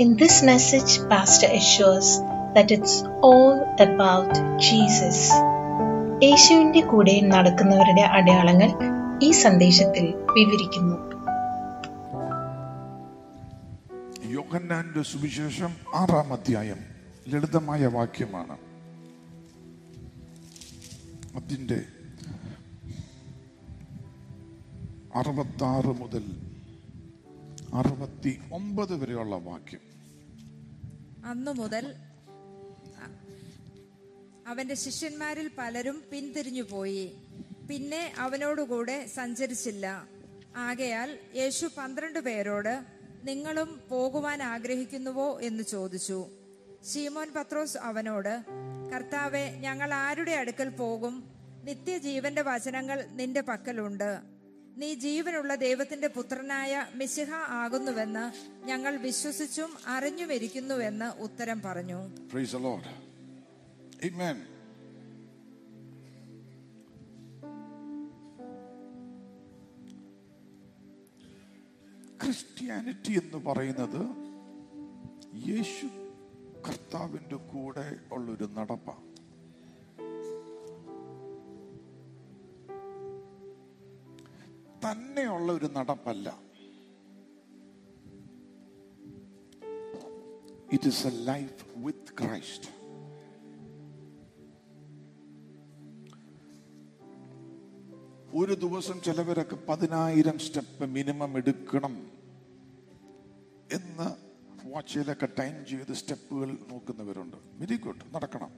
In this message, Pastor assures that it's all about Jesus. യേശുവിന്റെ കൂടെ നടക്കുന്നവരുടെ അടയാളങ്ങൾ ഈ സന്ദേശത്തിൽ വിവരിക്കുന്നു യോഹന്നാന്റെ സുവിശേഷം ആറാം അധ്യായം ലളിതമായ വാക്യമാണ് അതിൻ്റെ അറുപത്താറ് മുതൽ അറുപത്തി ഒമ്പത് വരെയുള്ള വാക്യം അന്നു മുതൽ അ- അവന്റെ ശിഷ്യന്മാരിൽ പലരും പിന്തിരിഞ്ഞുപോയി പിന്നെ അവനോടുകൂടെ സഞ്ചരിച്ചില്ല ആകയാൽ യേശു പന്ത്രണ്ട് പേരോട് നിങ്ങളും പോകുവാൻ ആഗ്രഹിക്കുന്നുവോ എന്ന് ചോദിച്ചു ശീമോൻ പത്രോസ് അവനോട് കർത്താവെ ഞങ്ങൾ ആരുടെ അടുക്കൽ പോകും നിത്യജീവന്റെ വചനങ്ങൾ നിന്റെ പക്കലുണ്ട് നീ ജീവനുള്ള ദൈവത്തിന്റെ പുത്രനായ മിശിഹ ആകുന്നുവെന്ന് ഞങ്ങൾ വിശ്വസിച്ചും അറിഞ്ഞുമിരിക്കുന്നുവെന്ന് ഉത്തരം പറഞ്ഞു Praise the Lord. Amen. Christianity എന്ന് പറയുന്നത് യേശു കർത്താവിന്റെ കൂടെ ഉള്ളൊരു നടപ്പാണ് തന്നെയുള്ള ഒരു നടപ്പല്ല it is a life with Christ ഒരു ദിവസം ചിലവരൊക്കെ പതിനായിരം സ്റ്റെപ്പ് മിനിമം എടുക്കണം എന്ന് വാച്ചിലൊക്കെ ടൈം ചെയ്ത് സ്റ്റെപ്പുകൾ നോക്കുന്നവരുണ്ട് വെരി ഗുഡ് നടക്കണം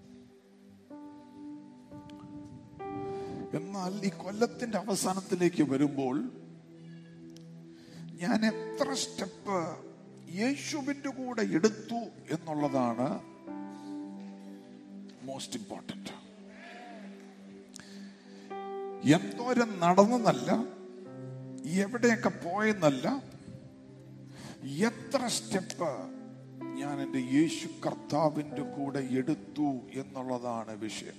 എന്നാൽ ഈ കൊല്ലത്തിന്റെ അവസാനത്തിലേക്ക് വരുമ്പോൾ ഞാൻ എത്ര സ്റ്റെപ്പ് യേശുവിന്റെ കൂടെ എടുത്തു എന്നുള്ളതാണ് മോസ്റ്റ് ഇമ്പോർട്ടൻറ്റ് എന്തോരം നടന്നെന്നല്ല എവിടെയൊക്കെ പോയെന്നല്ല എത്ര സ്റ്റെപ്പ് ഞാൻ എൻ്റെ യേശു കർത്താവിൻ്റെ കൂടെ എടുത്തു എന്നുള്ളതാണ് വിഷയം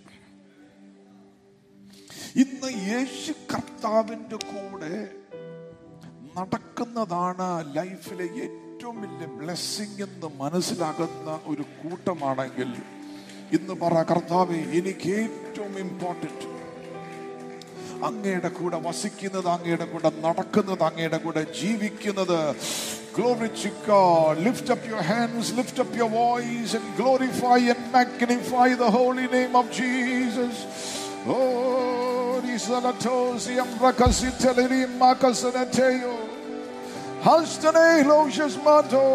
ഇന്ന് യേശു കർത്താവിൻ്റെ കൂടെ നടക്കുന്നതാണ് ലൈഫിലെ ഏറ്റവും വലിയ ബ്ലെസ്സിങ് എന്ന് മനസ്സിലാകുന്ന ഒരു കൂട്ടമാണെങ്കിൽ ഇന്ന് പറ കർത്താവെ എനിക്ക് ഏറ്റവും ഇമ്പോർട്ടൻറ്റ് അങ്ങയുടെ കൂടെ വസിക്കുന്നത് അങ്ങയുടെ കൂടെ നടക്കുന്നത് അങ്ങയുടെ കൂടെ ജീവിക്കുന്നത് Glory to God. Lift up your hands, lift up your voice, and glorify and magnify the holy name of Jesus. Oh, Risalatosi Amrakasiteliri Makasanateo. Halstane Loshas Mato.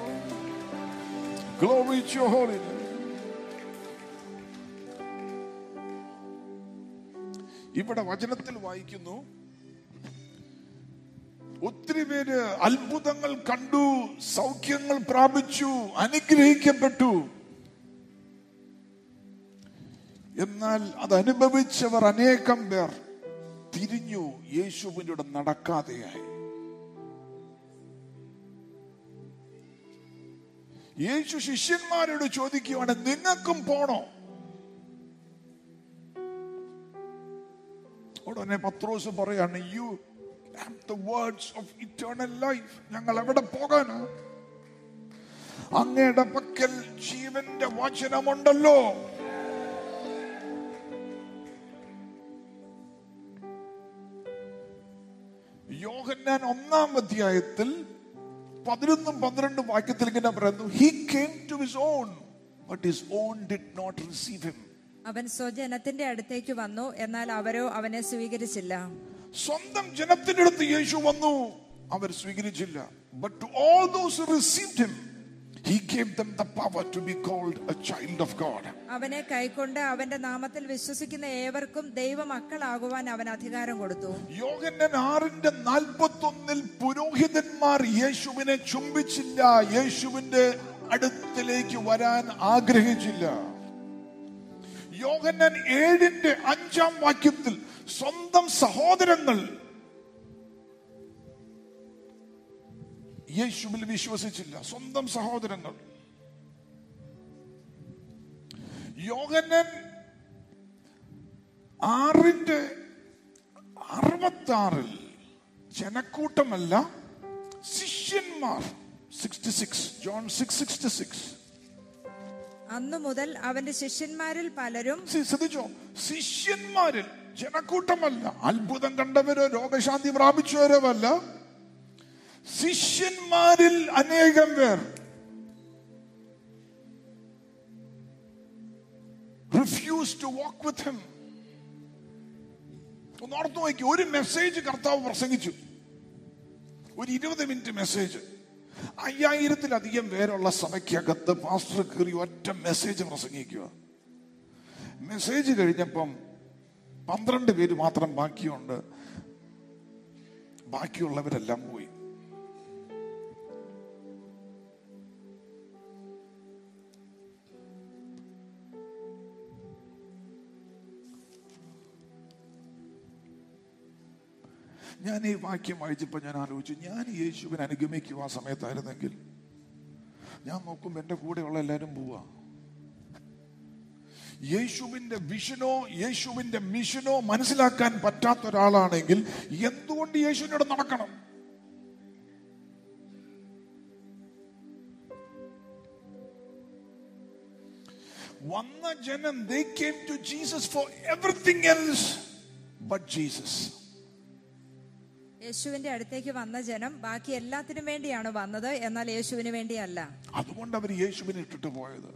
Glory to your holy name. ഇവിടെ വചനത്തിൽ വായിക്കുന്നു ഒത്തിരി പേര് അത്ഭുതങ്ങൾ കണ്ടു സൗഖ്യങ്ങൾ പ്രാപിച്ചു അനുഗ്രഹിക്കപ്പെട്ടു എന്നാൽ അത് അനുഭവിച്ചവർ അനേകം പേർ തിരിഞ്ഞു യേശുവിനോട് നടക്കാതെയായി യേശു ശിഷ്യന്മാരോട് ചോദിക്കുവാണ് നിങ്ങൾക്കും പോണോ ഉടനെ പത്രോസ് പറയാണ് you have the words of eternal life ഞങ്ങൾ എവിടെ പോകാനാ അങ്ങയുടെ പക്കൽ ജീവന്റെ വചനമുണ്ടല്ലോ യോഹന്നാൻ ഒന്നാം അധ്യായത്തിൽ പതിനൊന്നും പന്ത്രണ്ടും വാക്യത്തിൽ ഇങ്ങനെ പറയുന്നു he came to his own but his own did not receive him അവൻ സ്വജനത്തിന്റെ അടുത്തേക്ക് വന്നു എന്നാൽ അവരോ അവനെ സ്വീകരിച്ചില്ല സ്വന്തം ജനത്തിന്റെ അടുത്ത് യേശു വന്നു അവർ സ്വീകരിച്ചില്ല but to all those received him he gave them the power to be called a child of God അവനെ കൈക്കൊണ്ട് അവന്റെ നാമത്തിൽ വിശ്വസിക്കുന്ന ഏവർക്കും ദൈവമക്കളാകുവാൻ അവൻ അധികാരം കൊടുത്തു യോഹന്നൻ ആറിന്റെ നാൽപ്പത്തി ഒന്നിൽ പുരോഹിതന്മാർ യേശുവിനെ ചുംബിച്ചില്ല യേശുവിന്റെ അടുത്തിലേക്ക് വരാൻ ആഗ്രഹിച്ചില്ല യോഹന്നൻ ഏഴിന്റെ അഞ്ചാം വാക്യത്തിൽ സ്വന്തം സഹോദരങ്ങൾ യേശുവിൽ വിശ്വസിച്ചില്ല സ്വന്തം സഹോദരങ്ങൾ യോഹന്നൻ ആറിന്റെ അറുപത്തി ആറിൽ ജനക്കൂട്ടമല്ല ശിഷ്യന്മാർ sixty six John six sixty six അന്നു മുതൽ അവന്റെ ശിഷ്യന്മാരിൽ പലരും ശ്രദ്ധിച്ചോ ശിഷ്യന്മാരിൽ ജനക്കൂട്ടമല്ല അത്ഭുതം കണ്ടവരോ രോഗശാന്തി പ്രാപിച്ചവരോ അല്ല ശിഷ്യന്മാരിൽ അനേകം പേർ refuse to walk with him ഒന്ന് ഓർത്തു നോക്കി ഒരു മെസ്സേജ് കർത്താവ് പ്രസംഗിച്ചു ഒരു ഇരുപത് മിനിറ്റ് മെസ്സേജ് അയ്യായിരത്തിലധികം പേരുള്ള സഭയ്ക്കകത്ത് പാസ്റ്റർ കയറി ഒറ്റ മെസ്സേജ് പ്രസംഗിക്കുക മെസ്സേജ് കഴിഞ്ഞപ്പം പന്ത്രണ്ട് പേര് മാത്രം ബാക്കിയുണ്ട് ബാക്കിയുള്ളവരെല്ലാം പോയി ഞാൻ ഈ വാക്യം വായിച്ചപ്പോൾ ഞാൻ ആലോചിച്ചു ഞാൻ യേശുവിനെ അനുഗമിക്കുക ആ സമയത്തായിരുന്നെങ്കിൽ ഞാൻ നോക്കുമ്പോൾ എൻ്റെ കൂടെയുള്ള എല്ലാവരും പോവാ യേശുവിന്റെ വിഷനോ യേശുവിന്റെ മിഷനോ മനസ്സിലാക്കാൻ പറ്റാത്ത ഒരാളാണെങ്കിൽ എന്തുകൊണ്ട് യേശുവിനോട് നടക്കണം വന്ന ജനം they came to Jesus for everything else but Jesus യേശുവിന്റെ അടുത്തേക്ക് വന്ന ജനം ബാക്കി എല്ലാത്തിനും വേണ്ടിയാണ് വന്നത് എന്നാൽ യേശുവിന് വേണ്ടിയല്ല അതുകൊണ്ട് അവർ യേശുവിനെ ഇട്ടിട്ട് പോയത്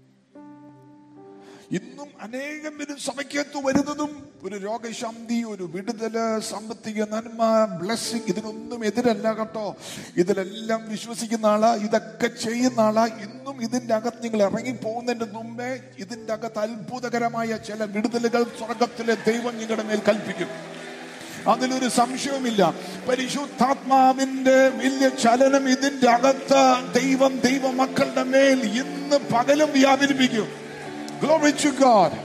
ഇന്നും അനേകം പേരും സഭയ്ക്കകത്ത് വരുന്നതും ഒരു രോഗശാന്തി ഒരു വിടുതല് സാമ്പത്തിക നന്മ ബ്ലെസ്സിങ് ഇതിനൊന്നും എതിരല്ല കേട്ടോ ഇതിലെല്ലാം വിശ്വസിക്കുന്ന ആളാ ഇതൊക്കെ ചെയ്യുന്ന ആളാ ഇന്നും ഇതിന്റെ അകത്ത് നിങ്ങൾ ഇറങ്ങി പോകുന്നതിന്റെ മുമ്പേ ഇതിന്റെ അകത്ത് അത്ഭുതകരമായ ചില വിടുതലുകൾ സ്വർഗത്തിലെ ദൈവം നിങ്ങളുടെ മേൽ കൽപ്പിക്കും അതിലൊരു സംശയവുമില്ല പരിശുദ്ധാത്മാവിന്റെ വലിയ ചലനം ഇതിന്റെ അകത്ത് ദൈവം ദൈവ മക്കളുടെ മേൽ ഇന്ന് പകലും വ്യാപരിപ്പിക്കും Glory to God.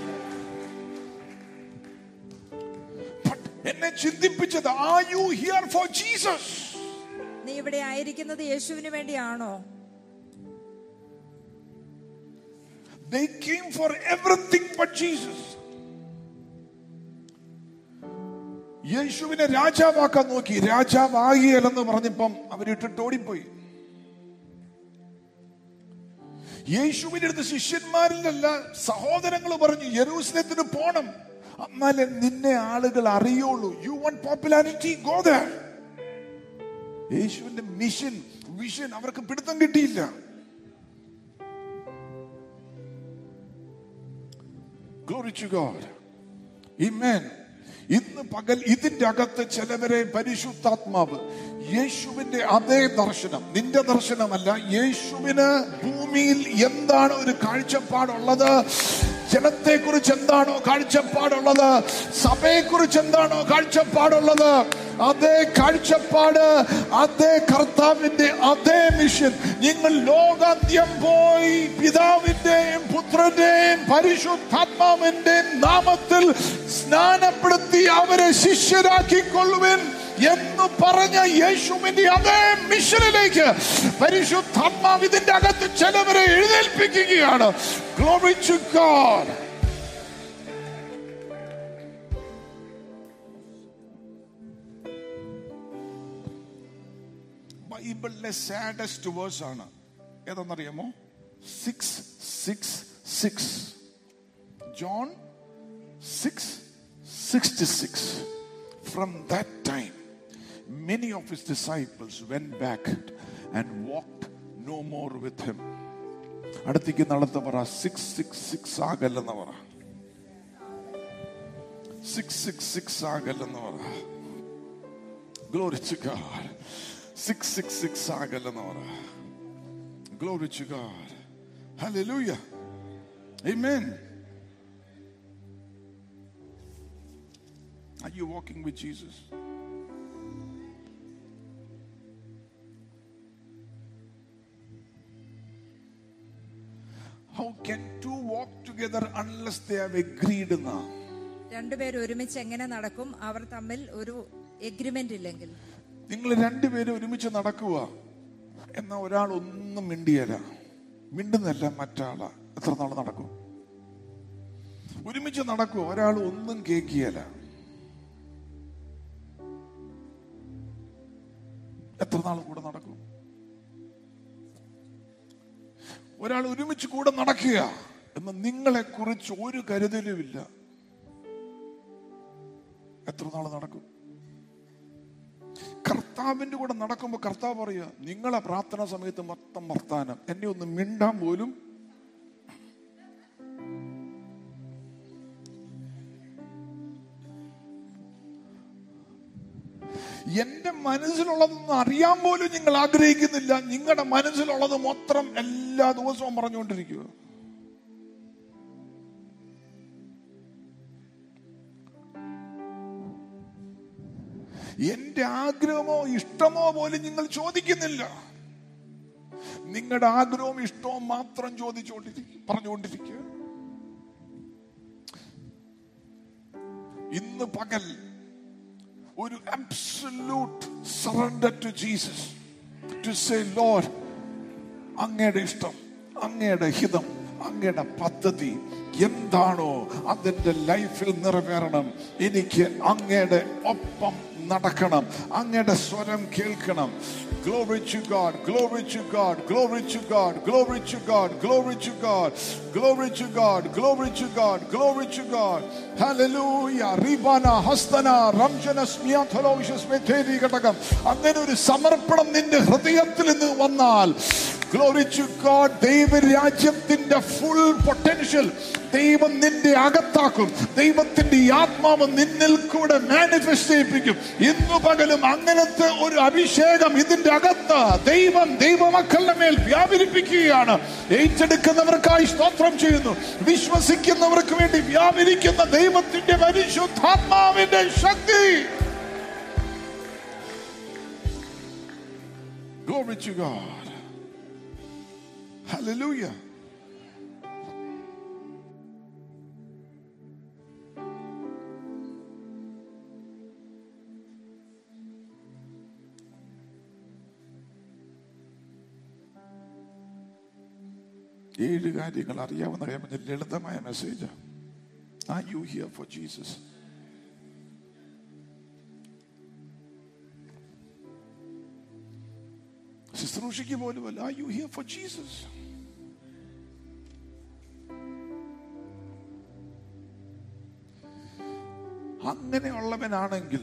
But എന്നെ ചിന്തിപ്പിച്ചത് are you here for Jesus നീ ഇവിടെ ആയിരിക്കുന്നത് യേശുവിന് വേണ്ടിയാണോ They came for everything but Jesus. യേശുവിനെ രാജാവാക്കാൻ നോക്കി രാജാവാകിയല്ലെന്ന് പറഞ്ഞപ്പം അവരിട്ടിട്ട് ഓടിപ്പോയി യേശുവിന്റെ അടുത്ത് ശിഷ്യന്മാരിലല്ല സഹോദരങ്ങൾ പറഞ്ഞു യെരൂസലത്തിന് പോണം എന്നാലേ നിന്നെ ആളുകൾ അറിയുള്ളൂ you want popularity go there യേശുവിന്റെ മിഷൻ വിഷൻ അവർക്ക് പിടുത്തം കിട്ടിയില്ല Glory to God. Amen. ഇന്ന് പകൽ ഇതിന്റെ അകത്ത് ചിലവരെ പരിശുദ്ധാത്മാവ് യേശുവിന്റെ അതേ ദർശനം നിന്റെ ദർശനമല്ല യേശുവിന് ഭൂമിയിൽ എന്താണ് ഒരു കാഴ്ചപ്പാടുള്ളത് ജനത്തെ കുറിച്ച് എന്താണോ കാഴ്ചപ്പാടുള്ളത് സഭയെ കുറിച്ച് എന്താണോ കാഴ്ചപ്പാടുള്ളത് അതേ കാഴ്ചപ്പാട് അതേ കർത്താവിന്റെ അതേ മിഷൻ നിങ്ങൾ ലോകാന്ത്യം പോയി പിതാവിന്റെയും പുത്രന്റെയും പരിശുദ്ധാത്മാവിന്റെയും നാമത്തിൽ സ്നാനപ്പെടുത്തി അവരെ ശിഷ്യരാക്കിക്കൊള്ളുവിൻ എന്ന് പറഞ്ഞ യേശുവിന്റെ അതേ മിഷനിലേക്ക് പരിശുദ്ധാത്മാവ് ഇതിന്റെ അകത്ത് ചിലവരെ എഴുന്നേൽപ്പിക്കുകയാണ് Glory to God. ബൈബിളിലെ സാഡസ്റ്റ് വേഴ്സ് ആണ് ഏതെന്നറിയാമോ six six six John six sixty six from that time many of his disciples went back and walk no more with him അടുത്തേക്ക് നടത്ത പറ സിക്സ് സിക്സ് സിക്സ് ആകല്ലെന്ന് പറ സിക്സ് സിക്സ് സിക്സ് ആകല്ലെന്ന് പറ Glory to God. 666 ആകല്ലെന്ന് പറ Glory to God. Hallelujah. Amen. Are you walking with Jesus? How can two walk together unless they have agreed now? രണ്ടുപേരും ഒരുമിച്ച് എങ്ങനെ നടക്കും അവർ തമ്മിൽ ഒരു എഗ്രിമെന്റ് ഇല്ലെങ്കിൽ നിങ്ങൾ രണ്ടുപേരും ഒരുമിച്ച് നടക്കുക എന്നാ ഒരാൾ ഒന്നും മിണ്ടിയല്ല മിണ്ടുന്നല്ല മറ്റാളാ എത്ര നാൾ നടക്കും ഒരുമിച്ച് നടക്കുക ഒരാൾ ഒന്നും കേക്കിയല്ല എത്ര നാൾ കൂടെ നടക്കും ഒരാൾ ഒരുമിച്ച് കൂടെ നടക്കുക എന്ന് നിങ്ങളെ കുറിച്ച് ഒരു കരുതലുമില്ല എത്ര നാൾ നടക്കും കർത്താവിന്റെ കൂടെ നടക്കുമ്പോൾ കർത്താവ് പറയുക നിങ്ങളെ പ്രാർത്ഥന സമയത്ത് മൊത്തം വർത്താനം എന്നെ ഒന്ന് മിണ്ടാൻ പോലും എന്റെ മനസ്സിലുള്ളതൊന്നും അറിയാൻ പോലും നിങ്ങൾ ആഗ്രഹിക്കുന്നില്ല നിങ്ങളുടെ മനസ്സിലുള്ളത് മൊത്തം എല്ലാ ദിവസവും പറഞ്ഞുകൊണ്ടിരിക്കുക എന്റെ ആഗ്രഹമോ ഇഷ്ടമോ പോലും നിങ്ങൾ ചോദിക്കുന്നില്ല നിങ്ങളുടെ ആഗ്രഹവും ഇഷ്ടവും മാത്രം ചോദിച്ചുകൊണ്ടിരിക്കുക പറഞ്ഞുകൊണ്ടിരിക്കുക ഇന്ന് പകൽ ഒരു absolute surrender to Jesus to say Lord അങ്ങയുടെ ഇഷ്ടം അങ്ങയുടെ ഹിതം അങ്ങയുടെ പദ്ധതി എന്താണോ അതിന്റെ ലൈഫിൽ നിറവേറണം എനിക്ക് അങ്ങയുടെ ഒപ്പം നടക്കണം അങ്ങയുടെ സ്വരം കേൾക്കണം Glory to God, glory to God, glory to God, glory to God, glory to God, glory to God, glory to God, glory to God. Hallelujah. Ribana, Hastana, Ramjana, Smiathalosha, Smetheri ഘടകം അങ്ങനെ ഒരു സമർപ്പണം നിന്റെ ഹൃദയത്തിൽ നിന്ന് വന്നാൽ ഗ്ലോറി ടു ഗോഡ് ദൈവരാജ്യത്തിന്റെ full potential ദൈവം നിന്റെ അകത്താക്കും ദൈവത്തിന്റെ ഈ ആത്മാവ് നിന്നിൽ കൂടെ മാനിഫെസ്റ്റ് ചെയ്യിപ്പിക്കും ഇന്നു പകലും അങ്ങനത്തെ ഒരു അഭിഷേകം ഇതിന്റെ അകത്ത് ദൈവം ദൈവമക്കളുടെ മേൽ വ്യാപരിപ്പിക്കുകയാണ് ഏറ്റെടുക്കുന്നവർക്കായി സ്തോത്രം ചെയ്യുന്നു വിശ്വസിക്കുന്നവർക്ക് വേണ്ടി വ്യാപരിക്കുന്ന ദൈവത്തിന്റെ പരിശുദ്ധാത്മാവിന്റെ ശക്തി Glory to God. Hallelujah. ഏഴ് കാര്യങ്ങൾ അറിയാവുന്ന കാര്യം ലളിതമായ മെസ്സേജ് ആ യു ഹിയർ ഫോർ ജീസസ് ശുശ്രൂഷയ്ക്ക് പോലുമല്ല are you here for Jesus അങ്ങനെയുള്ളവനാണെങ്കിൽ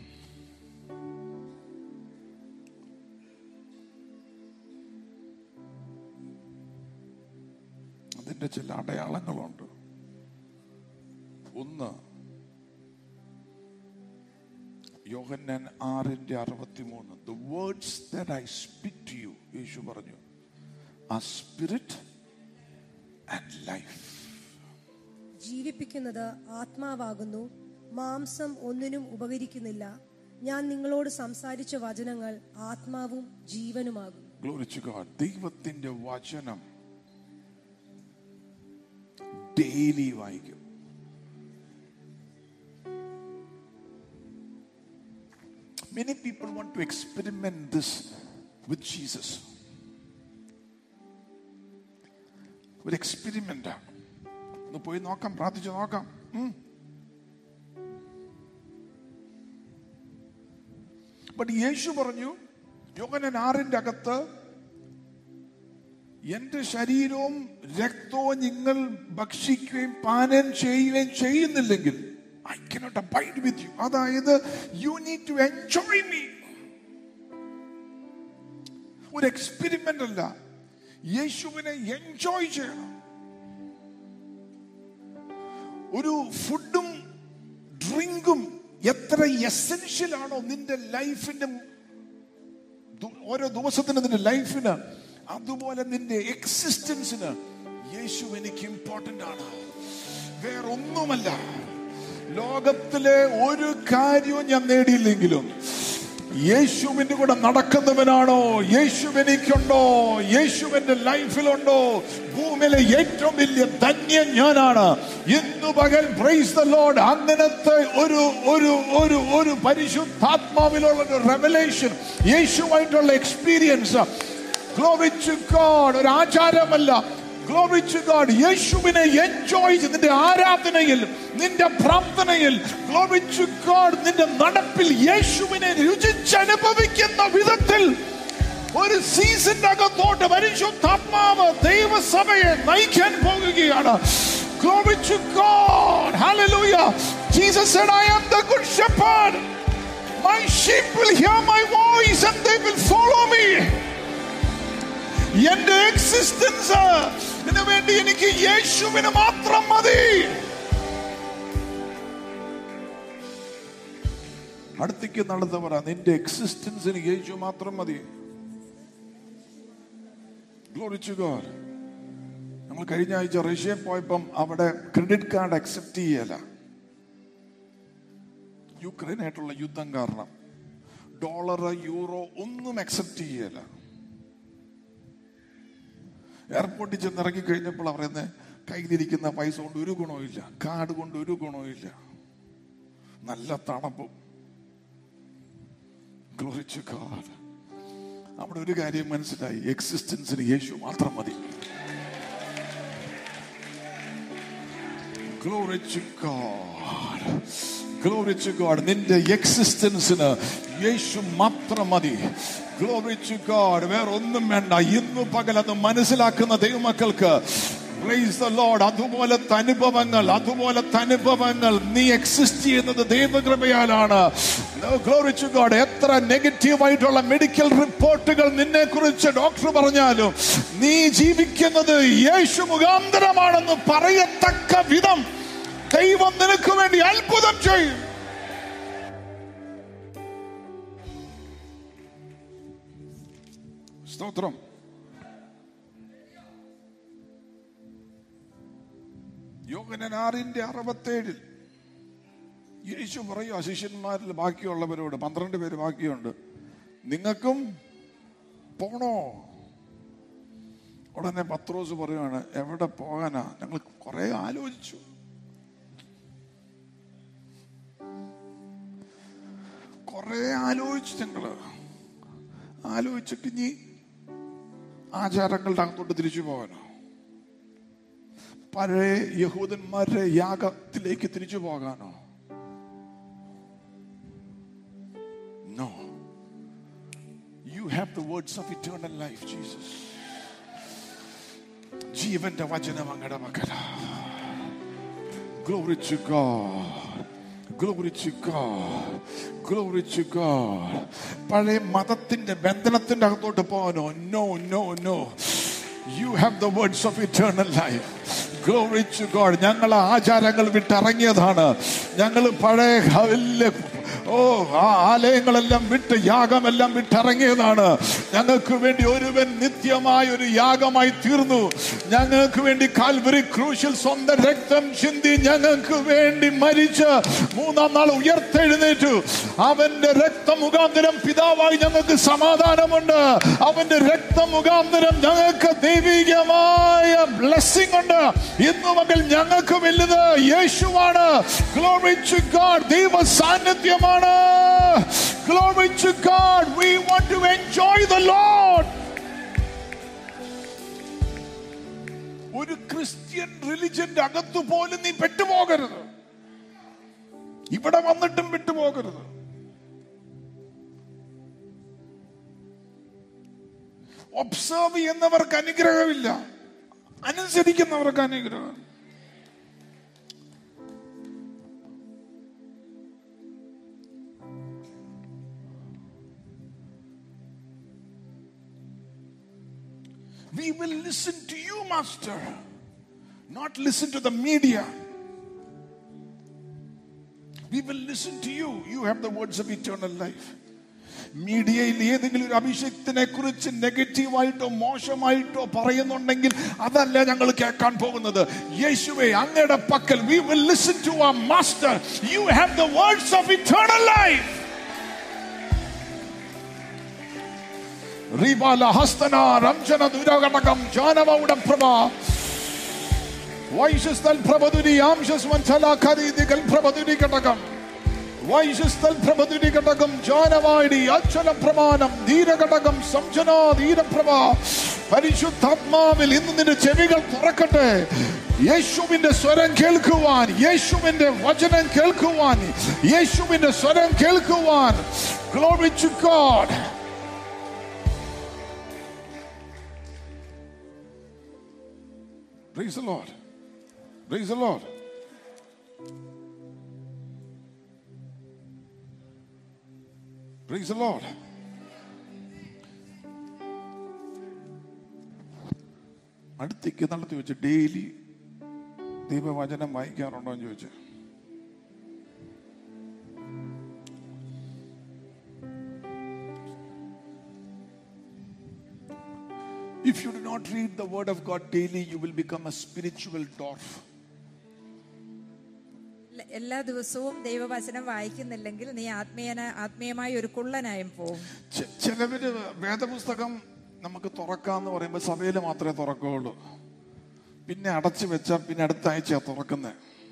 അതിന്റെ ചില അടയാളങ്ങളുണ്ട് ഒന്ന് യോഹന്നാൻ ആറിന്റെ അറുപത്തിമൂന്ന് the words that I speak to you Yeshu പറഞ്ഞു ആ സ്പിരിറ്റ് ആൻഡ് ലൈഫ് ജീവിപ്പിക്കുന്നത് ആത്മാവാകുന്നു മാംസം ഒന്നിനും ഉപകരിക്കുന്നില്ല ഞാൻ നിങ്ങളോട് സംസാരിച്ച വചനങ്ങൾ ആത്മാവും ജീവനുമാകും Glory to God. ദൈവത്തിന്റെ വചനം ഡെയിലി വായിക്കും Many people want to experiment this with Jesus. ഒരു എക്സ്പെരിമെന്റ് ഒന്ന് പോയി നോക്കാം പ്രാർത്ഥിച്ചു നോക്കാം ബട്ട് യേശു പറഞ്ഞു യോഗനൻ ആറിന്റെ അകത്ത് എന്റെ ശരീരവും രക്തവും നിങ്ങൾ ഭക്ഷിക്കുകയും പാനം ചെയ്യുകയും ചെയ്യുന്നില്ലെങ്കിൽ I cannot abide with you അതായത് you need to enjoy me ഒരു എക്സ്പെരിമെന്റ് അല്ല യേശുവിനെ എൻജോയ് ചെയ്യണം ഒരു ഫുഡും ഡ്രിങ്കും എത്ര എസെൻഷ്യൽ ആണോ നിന്റെ ലൈഫിന്റെ ദു- ഓരോ ദിവസത്തിന് നിന്റെ ലൈഫിന് അതുപോലെ നിന്റെ എക്സിസ്റ്റൻസിന് യേശു എനിക്ക് ഇമ്പോർട്ടന്റ് ആണ് വേറൊന്നുമല്ല ലോകത്തിലെ ഒരു കാര്യവും ഞാൻ നേടിയില്ലെങ്കിലും യേശുവിന്റെ കൂടെ നടക്കുന്നവനാണോ യേശു എനിക്കുണ്ടോ യേശുവിന്റെ ലൈഫിലുണ്ടോ ഭൂമിയിലെ ഏറ്റവും വലിയ ധന്യൻ ഞാനാണ് ഇന്നു പകൽ പ്രൈസ് ദ ലോഡ് അങ്ങനത്തെ ഒരു ഒരു ഒരു ഒരു പരിശുദ്ധാത്മാവിലുള്ള ഒരു റെവലേഷൻ യേശുവായിട്ടുള്ള എക്സ്പീരിയൻസ് ഗ്ലോറി ടു ഗോഡ് ഒരു ആചാരമല്ല ഗ്ലോറി ടു ഗോഡ് യേശുവിനെ എൻജോയ് ചെയ്ത് നിന്റെ ആരാധനയിൽ നിന്റെ പ്രാർത്ഥനയിൽ ഗ്ലോറി ടു ഗോഡ് നിന്റെ നടപ്പിൽ യേശുവിനെ രുചിച്ചനുഭവിക്കുന്ന വിധത്തിൽ ഒരു സീസന്റെ അകത്തോട്ട് പരിശുദ്ധാത്മാവ് ദൈവസഭയെ നയിക്കാൻ പോകുകയാണ് Glory to God. Hallelujah. Jesus said, I am the good shepherd. My sheep will hear my voice and they will follow me. എന്റെ എക്സിസ്റ്റൻസ് വേണ്ടി എനിക്ക് യേശുവിന് മാത്രം മതി അടുത്തേക്ക് നടന്നു പറ നിന്റെ എക്സിസ്റ്റൻസിന് യേശു മാത്രം മതി Glory to God. നമ്മൾ കഴിഞ്ഞ ആഴ്ച റഷ്യയിൽ പോയപ്പം അവിടെ ക്രെഡിറ്റ് കാർഡ് അക്സെപ്റ്റ് ചെയ്യല യുക്രൈനായിട്ടുള്ള യുദ്ധം കാരണം ഡോളർ യൂറോ ഒന്നും അക്സെപ്റ്റ് ചെയ്യല എയർപോർട്ടിൽ ചെന്ന് ഇറങ്ങി കഴിഞ്ഞപ്പോൾ പറയുന്നത് കയ്യിലിരിക്കുന്ന പൈസ കൊണ്ട് ഒരു ഗുണവുമില്ല കാർഡ് കൊണ്ട് ഒരു ഗുണവുമില്ല നല്ല തണുപ്പും Glory to God. അവിടെ ഒരു കാര്യം മനസ്സിലായി എക്സിസ്റ്റൻസിന് യേശു മാത്രം മതി Glory to God. Glory to God. നിന്റെ എക്സിസ്റ്റൻസിന് യേശു മാത്രം മതി ഗ്ലോറി ടു ഗോഡ് വേറെ ഒന്നും വേണ്ട ഇന്ന് പകൽ അത് മനസ്സിലാക്കുന്ന ദൈവമക്കൾക്ക് Praise the Lord. അതുപോലത്തെ അനുഭവങ്ങൾ അതുപോലത്തെ അനുഭവങ്ങൾ നീ എക്സിസ്റ്റ് ചെയ്യുന്നത് ദൈവകൃപയാലാണ് Glory to God. എത്ര നെഗറ്റീവ് ആയിട്ടുള്ള മെഡിക്കൽ റിപ്പോർട്ടുകൾ നിന്നെ കുറിച്ച് ഡോക്ടർ പറഞ്ഞാലും നീ ജീവിക്കുന്നത് യേശു മുഖാന്തരമാണെന്ന് പറയത്തക്ക വിധം ദൈവം നിനക്ക് വേണ്ടി അത്ഭുതം ചെയ്യും സ്തോത്രം യോഗനാറിന്റെ അറുപത്തേഴിൽ യേശു പറയും ശിഷ്യന്മാരിൽ ബാക്കിയുള്ളവരോട് പന്ത്രണ്ട് പേര് ബാക്കിയുണ്ട് നിങ്ങൾക്കും പോണോ ഉടനെ പത്രോസ് പറയുവാണ് എവിടെ പോകാനാ ഞങ്ങൾ കുറെ ആലോചിച്ചു കുറെ ആലോചിച്ചു ഞങ്ങള് ആലോചിച്ചിട്ട് ഇനി ആചാരങ്ങളുടെ അകത്തോട്ട് തിരിച്ചു പോകാനോ പഴയ യഹൂദന്മാരുടെ യാഗത്തിലേക്ക് തിരിച്ചു പോകാനോ no you have the words of eternal life Jesus ജീവന്റെ വചനം അങ്ങയുടെ മകന glory to God glory to God glory to God പഴയ മതത്തിന്റെ ബന്ധനത്തിന്റെ അകത്തോട്ട് പോകാനോ no no no you have the words of eternal life glory to God ഞങ്ങൾ ആചാരങ്ങൾ വിട്ടിറങ്ങിയതാണ് ഞങ്ങൾ പഴയ വലിയ ഓ ആ ആലയങ്ങളെല്ലാം വിട്ട് യാഗമെല്ലാം വിട്ടിറങ്ങിയതാണ് ഞങ്ങൾക്ക് വേണ്ടി ഒരുവൻ നിത്യമായ ഒരു യാഗമായി തീർന്നു ഞങ്ങൾക്ക് വേണ്ടി കാൽവരി ക്രൂശിൽ സ്വന്തം രക്തം ചിന്തി ഞങ്ങൾക്ക് വേണ്ടി മരിച്ച് മൂന്നാം നാൾ ഉയർത്തെഴുന്നേറ്റു അവന്റെ രക്തം മുഖാന്തരം പിതാവായി ഞങ്ങൾക്ക് സമാധാനമുണ്ട് അവന്റെ രക്തം മുഖാന്തരം ഞങ്ങൾക്ക് ദൈവികമായ ബ്ലെസ്സിംഗ് ഉണ്ട് ഇന്നു മകൾ ഞങ്ങൾക്ക് വലുത് യേശുവാണ് ഗ്ലോറി ടു ഗോഡ് ദൈവ സാന്നിധ്യമാണ് glory to God we want to enjoy the Lord ഒരു ക്രിസ്ത്യൻ റിലിജന്റെ അകത്തു പോലും നീ പെട്ടുപോകരുത് ഇവിടെ വന്നിട്ടും വിട്ടുപോകരുത് ഒബ്സർവ് ചെയ്യുന്നവർക്ക് അനുഗ്രഹമില്ല അനുസരിക്കുന്നവർക്ക് അനുഗ്രഹം We will listen to you, Master, not listen to the media. We will listen to you. You have the words of eternal life. മീഡിയയിൽ ഏതെങ്കിലും ഒരു അഭിഷേകത്തിനെ കുറിച്ച് നെഗറ്റീവായിട്ടോ മോശമായിട്ടോ പറയുന്നുണ്ടെങ്കിൽ അതല്ല ഞങ്ങൾ കേൾക്കാൻ പോകുന്നത് യേശുവെ അങ്ങയുടെ പക്കൽ വി വിൽ ലിസൺ ടു ആ master you have the words of eternal life റീബാല ഹസ്തന രംജന ദുരഘടകം ജാനവ പ്രഭ വൈശസ്തൽ പ്രഭതുരി ആംശസ്വൻ ഖരീദികൾ പ്രഭതുരി ഘടകം വൈശസ്തൽ പ്രഭതുരി ഘടകം ജാനവാടി അച്ഛന പ്രമാണം ധീരഘടകം സംജനാ ധീരപ്രഭ പരിശുദ്ധാത്മാവിൽ ഇന്ന് നിന്റെ ചെവികൾ തുറക്കട്ടെ യേശുവിന്റെ സ്വരം കേൾക്കുവാൻ യേശുവിന്റെ വചനം കേൾക്കുവാൻ യേശുവിന്റെ സ്വരം കേൾക്കുവാൻ Glory to God. Praise the Lord. Praise the Lord. Praise the Lord. അടുത്തേക്ക് നടത്തി വെച്ച് ഡെയിലി ദൈവവചനം വായിക്കാറുണ്ടോ എന്ന് ചോദിച്ചു If you do not read the word of God daily, you will become a spiritual dwarf. എല്ല- എല്ലാ ദിവസവും ദൈവവചനം വായിക്കുന്നില്ലെങ്കിൽ നീ ആത്മീയന ആത്മീയമായ ഒരു കുള്ളനായും പോവും ചെ- ചിലവര് വേദപുസ്തകം നമുക്ക് തുറക്കാന്ന് പറയുമ്പോൾ സഭയിൽ മാത്രമേ തുറക്കുകയുള്ളൂ പിന്നെ അടച്ചു വെച്ചാൽ പിന്നെ അടുത്ത ആഴ്ചയാ തുറക്കുന്നത്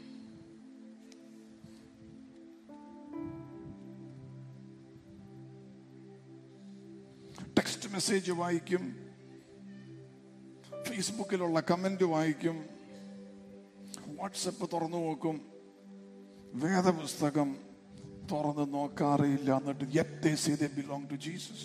ടെക്സ്റ്റ് മെസ്സേജ് വായിക്കും ഫേസ്ബുക്കിലുള്ള കമന്റ് വായിക്കും വാട്സപ്പ് തുറന്നു നോക്കും വേദപുസ്തകം തുറന്ന് നോക്കാറില്ല എന്നിട്ട് yet they say they belong to Jesus.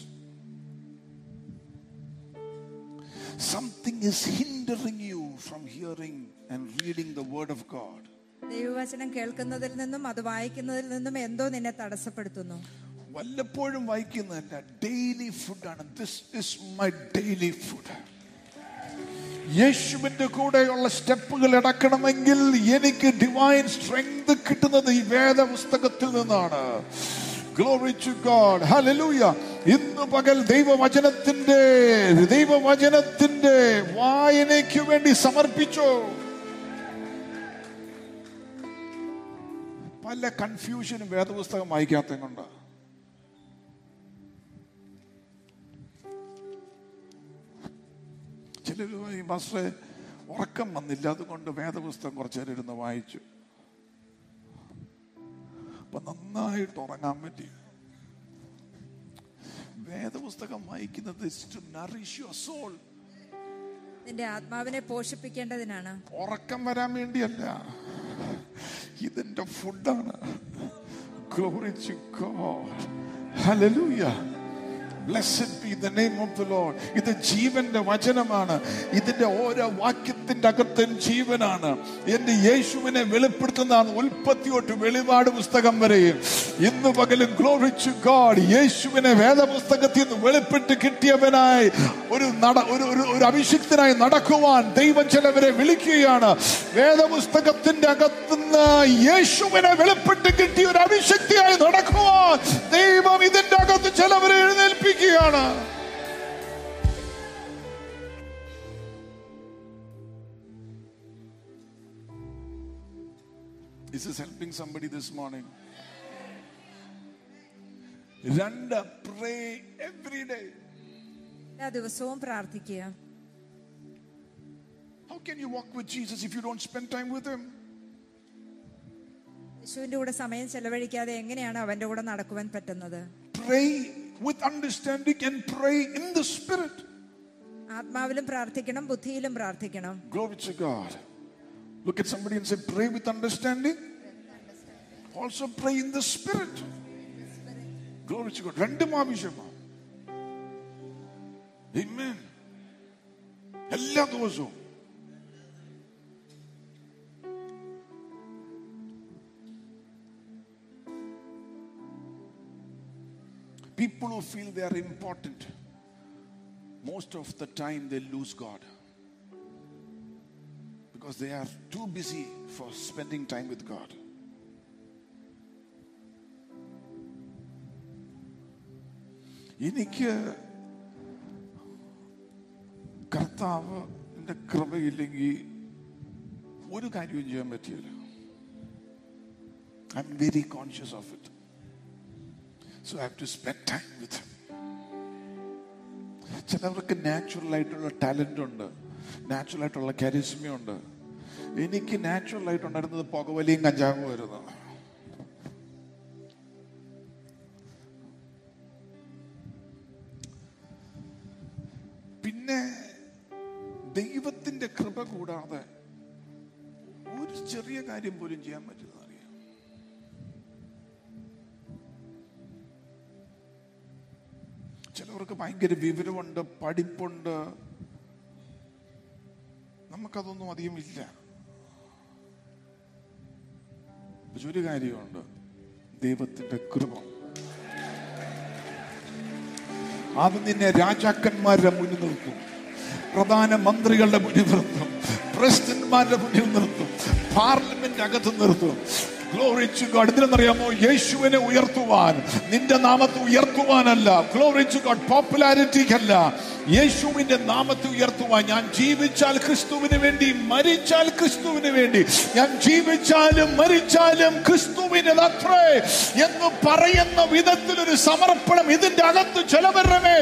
Something is hindering you from hearing and reading the word of God. ദൈവവചനം കേൾക്കുന്നതിൽ നിന്നും അത് വായിക്കുന്നതിൽ നിന്നും എന്തോ നിന്നെ തടസ്സപ്പെടുത്തുന്നു വല്ലപ്പോഴും വായിക്കുന്നതല്ല ഡെയിലി ഫുഡാണ് this is my daily food യേശുവിന്റെ കൂടെയുള്ള സ്റ്റെപ്പുകൾ ഇടക്കണമെങ്കിൽ എനിക്ക് ഡിവൈൻ സ്ട്രെങ്ത് കിട്ടുന്നത് ഈ വേദപുസ്തകത്തിൽ നിന്നാണ് Glory to God. Hallelujah. ഇന്ന് പകൽ ദൈവവചനത്തിന്റെ ദൈവവചനത്തിന്റെ വായനയ്ക്ക് വേണ്ടി സമർപ്പിച്ചോ പല കൺഫ്യൂഷനും വേദപുസ്തകം വായിക്കാത്ത കൊണ്ട് ചിലർ ഈ മാസ്റ്ററെ ഉറക്കം വന്നില്ല അതുകൊണ്ട് വേദപുസ്തകം കുറച്ചു നേരം ഇരുന്ന് വായിച്ചു അപ്പൊ നന്നായിട്ട് ഉറങ്ങാൻ പറ്റി വേദപുസ്തകം വായിക്കുന്നത് ടു നറിഷ് യുവർ സോൾ നിന്റെ ആത്മാവിനെ പോഷിപ്പിക്കേണ്ടതിനാണ് ഉറക്കം വരാൻ വേണ്ടിയല്ല ഇതിന്റെ ഫുഡാണ് Glory to God. Hallelujah. Blessed be the name of the Lord. ഇത് ജീവന്റെ വചനമാണ് ഇതിന്റെ ഓരോ വാക്യത്തിന്റെ അകത്തും ജീവനാണ് എന്റെ യേശുവിനെ വെളിപ്പെടുത്തുന്നതാണ് ഉൽപ്പത്തി തൊട്ട് വെളിപാട് പുസ്തകം വരെയും ഇന്ന് പകലും ഗ്ലോറി ടു ഗോഡ് യേശുവിനെ വേദപുസ്തകത്തിൽ നിന്ന് വെളിപ്പെട്ട് കിട്ടിയവനായി ഒരു നട ഒരു ഒരു ഒരു അഭിഷിക്തനായി നടക്കുവാൻ ദൈവം ചിലവരെ വിളിക്കുകയാണ് വേദപുസ്തകത്തിന്റെ അകത്തുനിന്ന് യേശുവിനെ വെളിപ്പെട്ട് കിട്ടിയ ഒരു അഭിഷക്തിയായി നടക്കുവാൻ ദൈവം ഇതിന്റെ അകത്ത് ചിലവരെ എഴുന്നേൽപ്പിക്കുകയാണ് This is helping somebody this morning. രണ്ട് pray every day. എല്ലാ ദിവസവും പ്രാർത്ഥിക്കുക How can you walk with Jesus if you don't spend time with him? യേശുവിന്റെ കൂടെ സമയം ചെലവഴിക്കാതെ എങ്ങനെയാണ് അവന്റെ കൂടെ നടക്കുവാൻ പറ്റുന്നത് Pray with understanding and pray in the spirit. ആത്മാവിലും പ്രാർത്ഥിക്കണം ബുദ്ധിയിലും പ്രാർത്ഥിക്കണം Glory to God. Look at somebody and say, pray with understanding. Also pray in the spirit. Glory to God. രണ്ടും ആവശ്യമാണ് Amen. എല്ലാ ദിവസവും People who feel they are important, most of the time they lose God because they are too busy for spending time with God. എനിക്ക് കർത്താവ് എൻ്റെ കൃപയില്ലെങ്കിൽ ഒരു കാര്യവും ചെയ്യാൻ പറ്റിയില്ല I'm very conscious of it so I have to spend time with ചിലവർക്ക് natural ആയിട്ടുള്ള talent ഉണ്ട് നാച്ചുറൽ ആയിട്ടുള്ള കരിസ്മയുണ്ട് എനിക്ക് നാച്ചുറൽ ആയിട്ടുണ്ടായിരുന്നത് പുകവലിയും കഞ്ചാവും ആയിരുന്നു പിന്നെ ദൈവത്തിന്റെ കൃപ കൂടാതെ ഒരു ചെറിയ കാര്യം പോലും ചെയ്യാൻ പറ്റുന്ന അറിയാം ചിലവർക്ക് ഭയങ്കര വിവരമുണ്ട് പഠിപ്പുണ്ട് നമുക്കതൊന്നും അധികം ഇല്ല പക്ഷെ ഒരു കാര്യമുണ്ട് ദൈവത്തിന്റെ കൃപ അത് നിന്നെ രാജാക്കന്മാരുടെ മുന്നിൽ നിർത്തും പ്രധാനമന്ത്രികളുടെ മുന്നിൽ നിർത്തും പ്രസിഡന്റ്മാരുടെ മുന്നിൽ നിർത്തും പാർലമെന്റ് അകത്ത് നിർത്തും ഗ്ലോറിച്ചു ഗോഡ് എന്തിനെന്നറിയാമോ യേശുവിനെ ഉയർത്തുവാൻ നിന്റെ നാമത്തെ ഉയർത്തുവാനല്ല ഗ്ലോറിച്ചു ഗോഡ് പോപ്പുലാരിറ്റിക്കല്ല യേശുവിന്റെ നാമത്തെ ഉയർത്തുവാൻ ഞാൻ ജീവിച്ചാൽ ക്രിസ്തുവിന് വേണ്ടി മരിച്ചാൽ ക്രിസ്തുവിന് വേണ്ടി ഞാൻ ജീവിച്ചാലും മരിച്ചാലും ക്രിസ്തുവിന് അത്രേ എന്ന് പറയുന്ന വിധത്തിൽ ഒരു സമർപ്പണം ഇതിന്റെ അകത്ത് ചിലവരുടെ മേൽ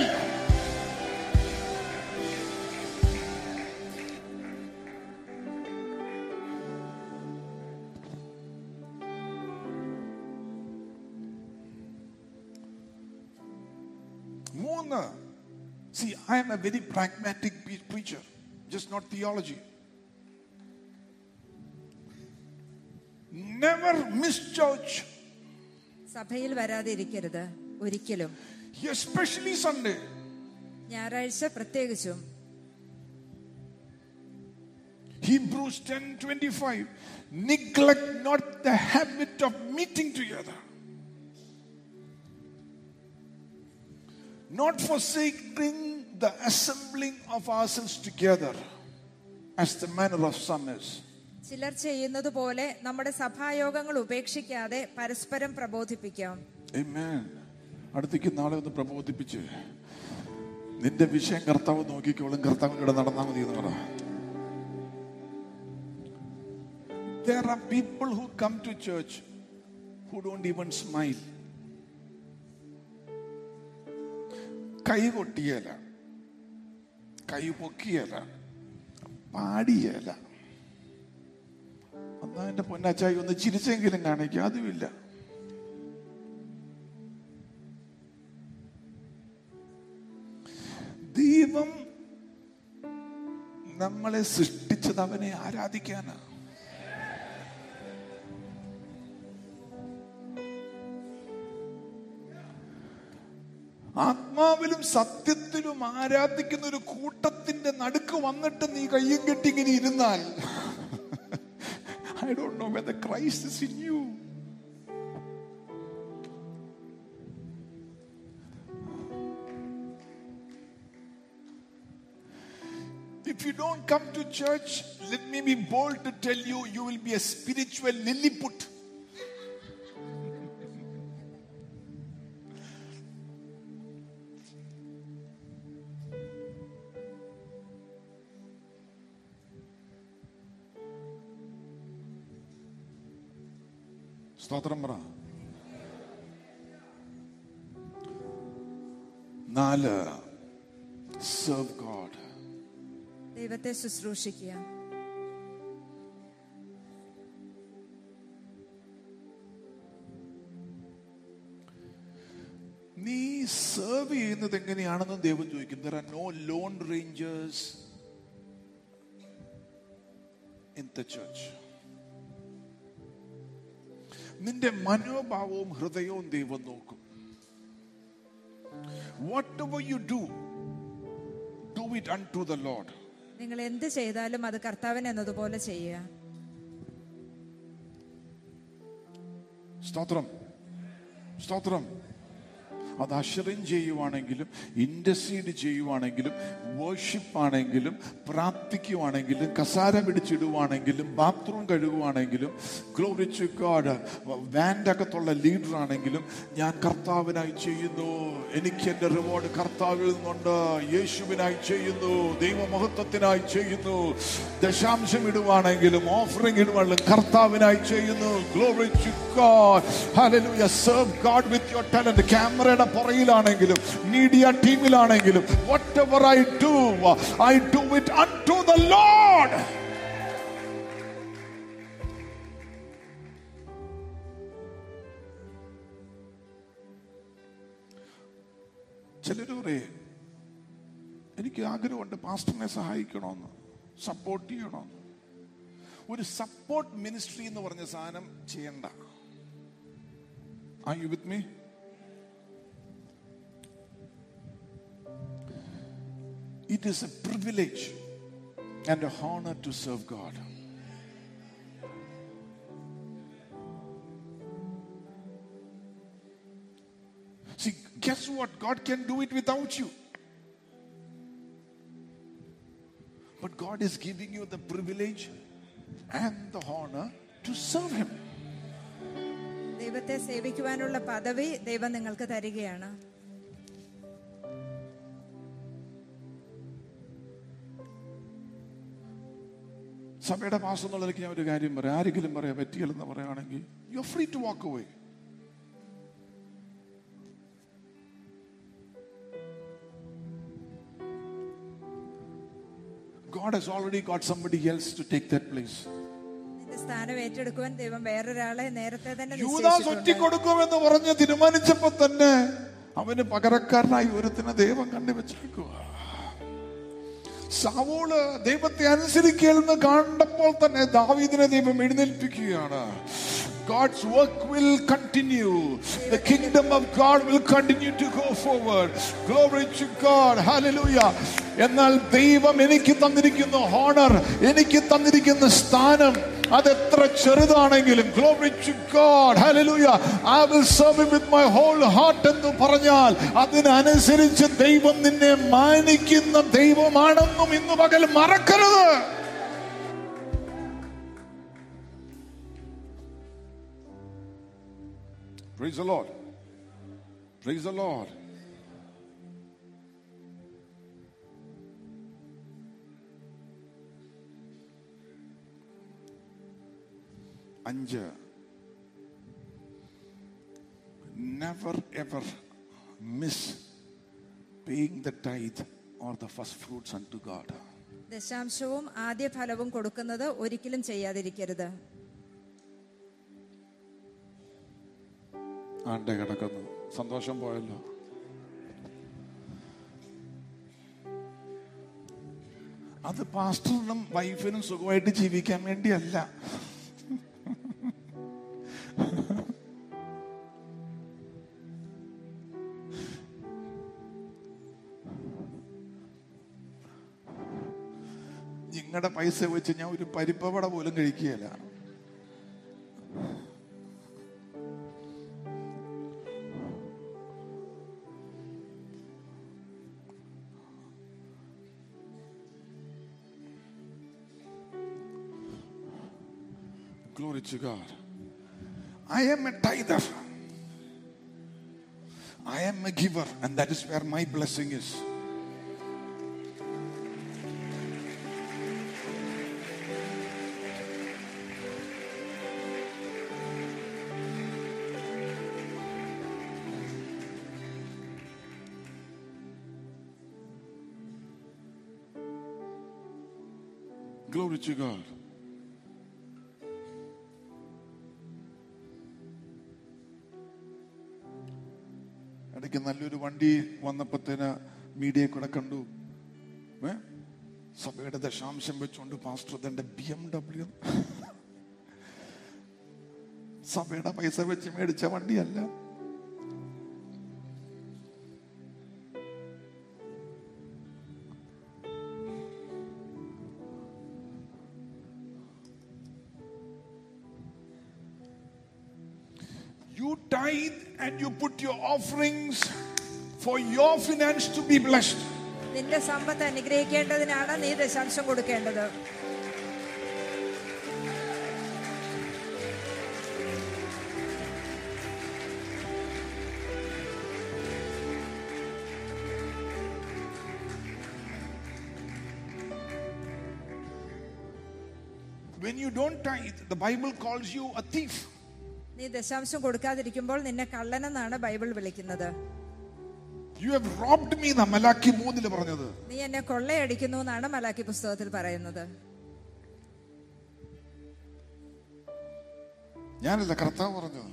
മൂന്ന് See, I am a very pragmatic pe- preacher, just not theology. Never miss church, സഭയിൽ വരാതെ ഇരിക്കരുത് ഒരിക്കലും especially Sunday. ഞായറാഴ്ച പ്രത്യേകിച്ചും Hebrews 10:25. Neglect not the habit of meeting together. Not forsaking the assembling of ourselves together, as the manner of some is. ചിലർ ചെയ്യുന്നത് പോലെ നമ്മുടെ സഭായോഗങ്ങൾ ഉപേക്ഷിക്കാതെ പരസ്പരം പ്രബോധിപ്പിക്കാം Amen. അടുത്തേക്ക് നാളെ ഒന്ന് പ്രബോധിപ്പിച്ച് നിന്റെ വിഷയം കർത്താവ് നോക്കിക്കോളും കർത്താവിലൂടെ നടന്നാൽ മതി എന്ന് പറ There are people who come to church who don't even smile. കൈ കൊട്ടിയല കൈ പൊക്കിയല പാടിയല എന്നാ എന്റെ പൊന്നാച്ചായി ഒന്ന് ചിരിച്ചെങ്കിലും കാണിക്കുക അതുമില്ല ദൈവം നമ്മളെ സൃഷ്ടിച്ചത് അവനെ ആരാധിക്കാനാ ആത്മാവിലും സത്യത്തിലും ആരാധിക്കുന്ന ഒരു കൂട്ടത്തിന്റെ നടുക്ക് വന്നിട്ട് നീ കയ്യും കെട്ടി ഇങ്ങനെ ഇരുന്നാൽ I don't know whether Christ is in you If you don't come to church, let me be bold to tell you, you will be a spiritual Lilliput. സ്തോത്രം പറ നാല് serve God. ദൈവത്തെ ശുശ്രൂഷിക്കുക നീ സെർവ് ചെയ്യുന്നത് എങ്ങനെയാണെന്ന് ദൈവം ചോദിക്കും there are no lone rangers in the church നിന്റെ മനോഭാവവും ഹൃദയവും ദൈവം നോക്കും whatever you do do it unto the Lord നിങ്ങൾ എന്ത് ചെയ്താലും അത് കർത്താവിന് എന്നതുപോലെ ചെയ്യുക സ്തോത്രം സ്തോത്രം അത് അഷറിൻ ചെയ്യുവാണെങ്കിലും ഇൻഡസ്ട്രീഡ് ചെയ്യുവാണെങ്കിലും വേർഷിപ്പ് ആണെങ്കിലും പ്രാർത്ഥിക്കുവാണെങ്കിലും കസാര പിടിച്ചിടുവാണെങ്കിലും ബാത്റൂം കഴുകുവാണെങ്കിലും ഗ്ലോറിച്ച് ഗോഡ് വാൻ്റെ അകത്തുള്ള ലീഡർ ആണെങ്കിലും ഞാൻ കർത്താവിനായി ചെയ്യുന്നു എനിക്ക് എൻ്റെ റിവാർഡ് കർത്താവിൽ നിന്നുണ്ട് യേശുവിനായി ചെയ്യുന്നു ദൈവമഹത്വത്തിനായി ചെയ്യുന്നു ദശാംശം ഇടുവാണെങ്കിലും ഓഫറിംഗ് ഇടുവാണെങ്കിലും കർത്താവിനായി ചെയ്യുന്നു glory to God hallelujah serve God with your talent ക്യാമറയുടെ പുറയിലാണെങ്കിലും മീഡിയ ടീമിലാണെങ്കിലും whatever I do I do it unto the Lord ചിലര് പറയേ എനിക്ക് ആഗ്രഹമുണ്ട് പാസ്റ്ററിനെ സഹായിക്കണമെന്ന് സപ്പോർട്ട് ചെയ്യണമെന്ന് ഒരു സപ്പോർട്ട് മിനിസ്ട്രി എന്ന് പറഞ്ഞ സാധനം ചെയ്യണ്ട Are you with me? It is a privilege and a honor to serve God. See, guess what? God can do it without you. But God is giving you the privilege and the honor to serve Him. ദൈവത്തെ സേവിക്കുവാനുള്ള പദവി ദൈവം നിങ്ങൾക്ക് തരികയാണ് സഭയുടെ മാസം എന്നുള്ളതിലേക്ക് ഞാൻ ഒരു കാര്യം പറയാം ആരെങ്കിലും പറയാൻ പറ്റിയില്ലെന്ന് പറയുകയാണെങ്കിൽ you free to walk away God has already got somebody else to take that place. നിന്റെ സ്ഥാനം ഏറ്റെടുക്കുവാൻ ദൈവം വേറൊരാളെ നേരത്തെ തന്നെ യൂദാസ് നിശ്ചയിച്ചിട്ടുണ്ട്. ഒറ്റിക്കൊടുക്കുമെന്ന് പറഞ്ഞ് തീരുമാനിച്ചപ്പോ തന്നെ അവന് പകരക്കാരനായി ഒരുത്തിനെ ദൈവം കണ്ടുവച്ചിരിക്കുക സാവോള് ദൈവത്തെ അനുസരിക്കലെന്ന് കണ്ടപ്പോൾ തന്നെ ദാവീദിനെ ദൈവം എഴുന്നേൽപ്പിക്കുകയാണ് God's work will continue. The kingdom of God will continue to go forward. Glory to God. Hallelujah. എന്നാൽ ദൈവം എനിക്ക് തന്നിരിക്കുന്ന ഹോണർ എനിക്ക് തന്നിരിക്കുന്ന സ്ഥാനം അതെത്ര ചെറുതാണെങ്കിലും glory to God hallelujah I will serve him with my whole heart എന്ന് പറഞ്ഞാൽ അതിനനുസരിച്ച് ദൈവം നിന്നെ മാനിക്കുന്ന ദൈവമാണെന്നും ഇന്ന് പകൽ മറക്കരുത് Praise the Lord. Praise the Lord. അഞ്ച് never ever miss paying the tithe or the first fruits unto God ദശാംശവും ആദ്യ ഫലവും കൊടുക്കുന്നത് ഒരിക്കലും ചെയ്യാതിരിക്കരുത് ആണ്ടെ കിടക്കുന്നു സന്തോഷം പോയല്ലോ അത് പാസ്റ്ററിനും വൈഫിനും സുഖമായിട്ട് ജീവിക്കാൻ വേണ്ടിയല്ല നിങ്ങളുടെ പൈസ വെച്ച് ഞാൻ ഒരു പരിപ്പവട പോലും കഴിക്കുകയില്ല Glory to God. I am a tither. I am a giver, and that is where my blessing is. Glory to God. ഇടയ്ക്ക് നല്ലൊരു വണ്ടി വന്നപ്പോഴത്തേന് മീഡിയ കൂടെ കണ്ടു ഏ? സഭയുടെ ദശാംശം വെച്ചുകൊണ്ട് പാസ്റ്റർ തന്റെ ബി എം ഡബ്ല്യു സഭയുടെ പൈസ വെച്ച് മേടിച്ച വണ്ടിയല്ല You tithe and you put your offerings for your finance to be blessed. നിന്റെ സമ്പത്ത് അനുഗ്രഹിക്കേണ്ടതിനാണ് നീ ദശാംശം കൊടുക്കേണ്ടത് When you don't tithe, the Bible calls you a thief. നീ ദശാംശം കൊടുക്കാതിരിക്കുമ്പോൾ നിന്നെ കള്ളനെന്നാണ് ബൈബിൾ വിളിക്കുന്നത് You have robbed me എന്നാ മലാക്കി മൂന്നില് പറഞ്ഞത് നീ എന്നെ കൊള്ളയടിക്കുന്നു എന്നാണ് മലാക്കി പുസ്തകത്തിൽ പറയുന്നത് ഞാനല്ല കർത്താവ് പറഞ്ഞത്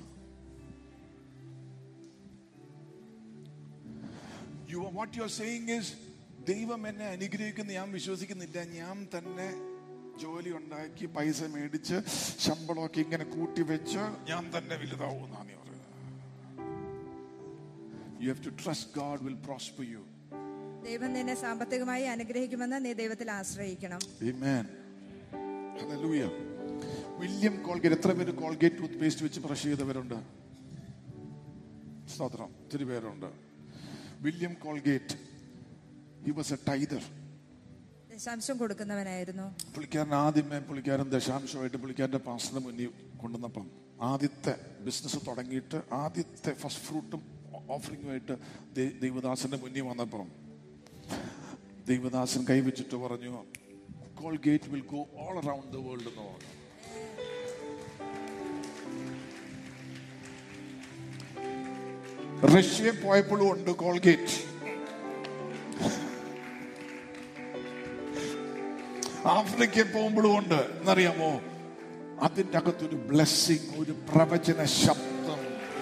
you what you are saying is ദൈവം എന്നെ അനുഗ്രഹിക്കുന്ന ഞാൻ വിശ്വസിക്കുന്നില്ല ഞാൻ തന്നെ ജോലി ഉണ്ടാക്കി പൈസ മേടിച്ച് ശമ്പളമൊക്കെ ഇങ്ങനെ കൂട്ടി വെച്ച് ഞാൻ തന്നെ വലുതാവുമെന്നാണ് നീ പറയുന്നത് you have to trust God will prosper you ദൈവം നിന്നെ സാമ്പത്തികമായി അനുഗ്രഹിക്കുമെന്ന് നീ ദൈവത്തിൽ ആശ്രയിക്കണം Amen. Hallelujah. വില്യം കോൾഗേറ്റ് എത്ര പേര് കോൾഗേറ്റ് ടൂത്ത് പേസ്റ്റ് വെച്ച് ബ്രഷ് ചെയ്തവരുണ്ട് സ്തോത്രം ഒത്തിരി പേരുണ്ട് William Colgate he was a tither ദശാംശം കൊടുക്കുന്നവനായിരുന്നു പുള്ളിക്കാരൻ ആദ്യമേ പുള്ളിക്കാരൻ ദശാംശമായിട്ട് പുള്ളിക്കാരൻ്റെ പാസ്റ്ററിന് മുന്നിൽ കൊണ്ടുവന്നപ്പം ആദ്യത്തെ ബിസിനസ് തുടങ്ങിയിട്ട് ആദ്യത്തെ ഫസ്റ്റ് ഫ്രൂട്ടും ഓഫറിങ്ങുമായിട്ട് ദൈവദാസന്റെ മുന്നിൽ വന്നപ്പം ദൈവദാസൻ കൈവച്ചിട്ട് പറഞ്ഞു Colgate will go all around the world എന്ന് പറഞ്ഞു റഷ്യ പോയപ്പോഴും ഉണ്ട് കോൾഗേറ്റ് ആഫ്രിക്ക പോകുമ്പോഴും ഉണ്ട് എന്നറിയാമോ അതിൻ്റെ അകത്തൊരു ബ്ലെസ്സിങ് ഒരു പ്രവചന ശബ്ദം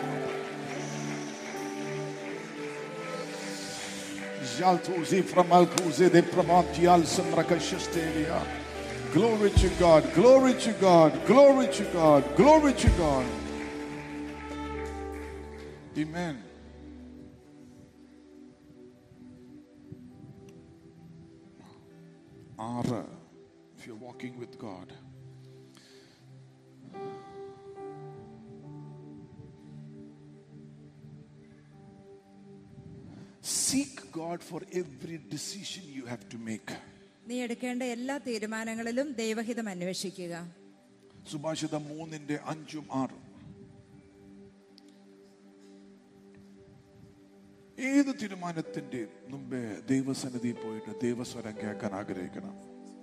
Jaltuzi from Alcuze de Pramantial Samrakashastelia. Glory to God, glory to God, glory to God, glory to God. Amen. ആറ് if you're walking with God. Seek God for every decision you have to make. നീ എടുക്കേണ്ട എല്ലാ തീരുമാനങ്ങളിലും ദൈവഹിതം അന്വേഷിക്കുക സുഭാഷിതം മൂന്നിന്റെ അഞ്ചും ആറും ഏത് തീരുമാനത്തിന്റെ മുമ്പേ ദൈവസന്നിധി പോയിട്ട് ദൈവസ്വരം കേൾക്കാൻ ആഗ്രഹിക്കണം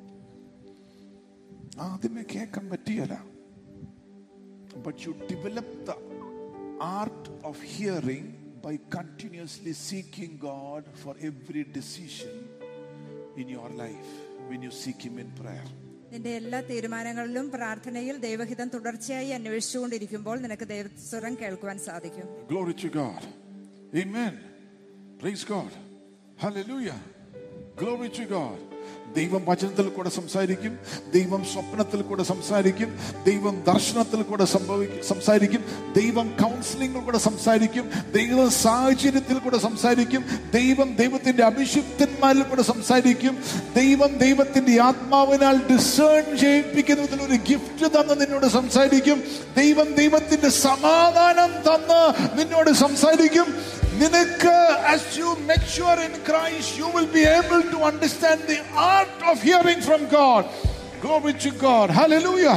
ആദ്യമേ കേൾക്കാൻ പറ്റിയല്ല but you develop the art of hearing by continuously seeking God for every decision in your life when you seek him in prayer നിന്റെ എല്ലാ തീരുമാനങ്ങളിലും പ്രാർത്ഥനയിൽ ദൈവഹിതം തുടർച്ചയായി അന്വേഷിച്ചുകൊണ്ടിരിക്കുമ്പോൾ നിനക്ക് ദൈവസ്വരം കേൾക്കുവാൻ സാധിക്കും Glory to God. Amen. Praise God. Hallelujah. Glory to God. ദൈവം വചനത്തിൽ കൂടെ സംസാരിക്കും ദൈവം സ്വപ്നത്തിൽ കൂടെ സംസാരിക്കും ദൈവം ദർശനത്തിൽ കൂടെ സംഭവിക്കും സംസാരിക്കും ദൈവം കൗൺസിലിംഗിൽ കൂടെ സംസാരിക്കും ദൈവം സാഹചര്യത്തിൽ കൂടെ സംസാരിക്കും ദൈവം ദൈവത്തിന്റെ അഭിഷിക്തന്മാരിൽ കൂടെ സംസാരിക്കും ദൈവം ദൈവത്തിന്റെ ആത്മാവിനാൽ ഡിസേൺ ചെയ്യിപ്പിക്കുന്നതിൽ ഒരു ഗിഫ്റ്റ് തന്ന് നിന്നോട് സംസാരിക്കും ദൈവം ദൈവത്തിന്റെ സമാധാനം തന്ന് നിന്നോട് സംസാരിക്കും നിനക്ക് as you mature in Christ you will be able to understand the art of hearing from God glory to God hallelujah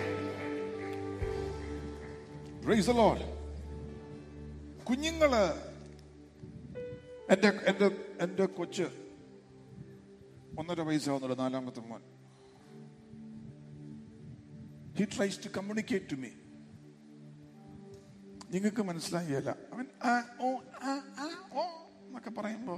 praise the Lord കുഞ്ഞുങ്ങള് എൻ്റെ എൻ്റെ എൻ്റെ കൊച്ച് ഒന്നര വയസ്സാവുന്നുണ്ട് നാലാമത്തെ മോൻ he tries to communicate to me നിങ്ങൾക്ക് മനസ്സിലായില്ല അവൻ ആ ഓ ആ ആ ഓ എന്നൊക്കെ പറയുമ്പോ